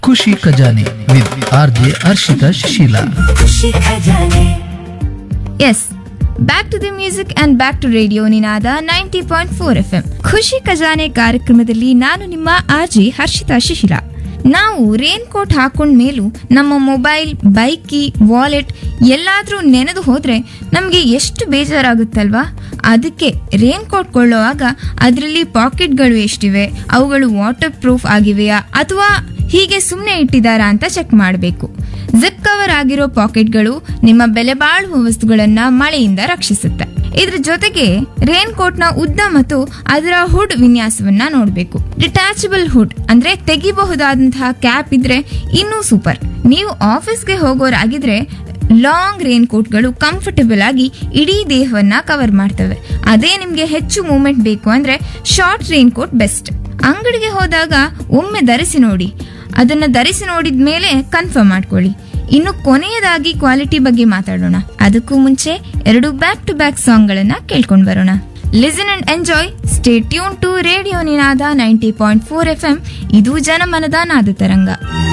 ಖುಷಿ ಖಜಾನೆ with R J Harshita Shisheela ಖುಷಿ ಖಜಾನೆ is back to the music and back to radio Ninaada ninety point four F M ಖುಷಿ ಖಜಾನೆ ಕಾರ್ಯಕ್ರಮದಲ್ಲಿ ನಾನು ನಿಮ್ಮ ಆರ್ಜಿ ಹರ್ಷಿತಾ ಶಿಶಿಲ ನಾವು ರೇನ್ ಕೋಟ್ ಹಾಕೊಂಡ ಮೇಲೂ ನಮ್ಮ ಮೊಬೈಲ್ ಬೈಕ್ ಕೀ ವಾಲೆಟ್ ಎಲ್ಲಾದ್ರೂ ನೆನೆದು ಹೋದ್ರೆ ನಮಗೆ ಎಷ್ಟು ಬೇಜಾರಾಗುತ್ತಲ್ವಾ ಅದಕ್ಕೆ ರೇನ್ ಕೋಟ್ ಕೊಳ್ಳುವಾಗ ಅದರಲ್ಲಿ ಪಾಕೆಟ್ಗಳು ಎಷ್ಟಿವೆ ಅವುಗಳು ವಾಟರ್ ಪ್ರೂಫ್ ಆಗಿವೆಯಾ ಅಥವಾ ಹೀಗೆ ಸುಮ್ಮನೆ ಇಟ್ಟಿದ್ದಾರಾ ಅಂತ ಚೆಕ್ ಮಾಡಬೇಕು ಜಿಪ್ ಕವರ್ ಆಗಿರೋ ಪಾಕೆಟ್ಗಳು ನಿಮ್ಮ ಬೆಲೆ ಬಾಳುವ ವಸ್ತುಗಳನ್ನ ಮಳೆಯಿಂದ ರಕ್ಷಿಸುತ್ತೆ ಇದ್ರ ಜೊತೆಗೆ ರೇನ್ ಕೋಟ್ ನ ಉದ್ದ ಮತ್ತು ಅದರ ಹುಡ್ ವಿನ್ಯಾಸವನ್ನ ನೋಡಬೇಕು ಡಿಟ್ಯಾಚಬಲ್ ಹುಡ್ ಅಂದ್ರೆ ತೆಗಿಬಹುದಾದಂತಹ ಕ್ಯಾಪ್ ಇದ್ರೆ ಇನ್ನೂ ಸೂಪರ್ ನೀವು ಆಫೀಸ್ಗೆ ಹೋಗೋರಾಗಿದ್ರೆ ಲಾಂಗ್ ರೇನ್ ಕೋಟ್ಗಳು ಕಂಫರ್ಟಬಲ್ ಆಗಿ ಇಡೀ ದೇಹವನ್ನ ಕವರ್ ಮಾಡ್ತವೆ ಅದೇ ನಿಮ್ಗೆ ಹೆಚ್ಚು ಮೂವ್ಮೆಂಟ್ ಬೇಕು ಅಂದ್ರೆ ಶಾರ್ಟ್ ರೇನ್ ಕೋಟ್ ಬೆಸ್ಟ್ ಅಂಗಡಿಗೆ ಹೋದಾಗ ಒಮ್ಮೆ ಧರಿಸಿ ನೋಡಿ ಅದನ್ನ ಧರಿಸಿ ನೋಡಿದ ಮೇಲೆ ಕನ್ಫರ್ಮ್ ಮಾಡ್ಕೊಳ್ಳಿ ಇನ್ನು ಕೊನೆಯದಾಗಿ ಕ್ವಾಲಿಟಿ ಬಗ್ಗೆ ಮಾತಾಡೋಣ ಅದಕ್ಕೂ ಮುಂಚೆ ಎರಡು ಬ್ಯಾಕ್ ಟು ಬ್ಯಾಕ್ ಸಾಂಗ್ಗಳನ್ನ ಕೇಳ್ಕೊಂಡು ಬರೋಣ listen and enjoy stay tune to radio Ninaada ninety point four F M ಇದು ಜನಮನದ ನಾದ ತರಂಗ